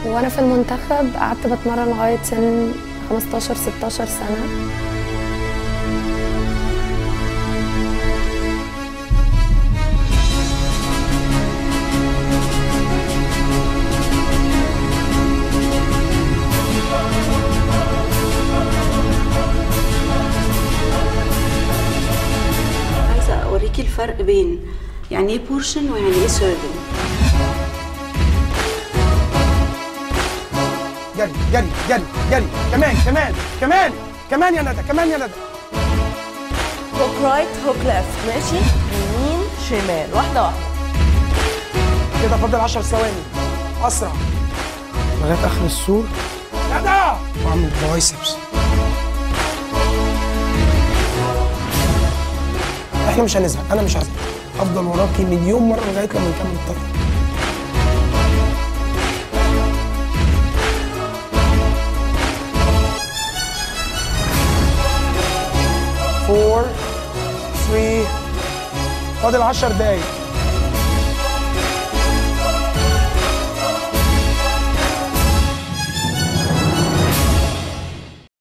وانا في المنتخب قعدت بتمرن لغايه سن 15 16 سنه عايزه اوريكي الفرق بين يعني ايه بورشن ويعني ايه سيرفنج جري جري جري جري كمان كمان كمان كمان يا ندى كمان يا ندى هوك رايت هوك ليفت ماشي يمين شمال واحده واحده كده فاضل 10 ثواني اسرع لغايه اخر السور ندى واعمل بايسبس احنا مش هنزهق انا مش هزهق افضل وراكي مليون مره لغايه لما نكمل الطريق فور 3 فاضل 10 دقايق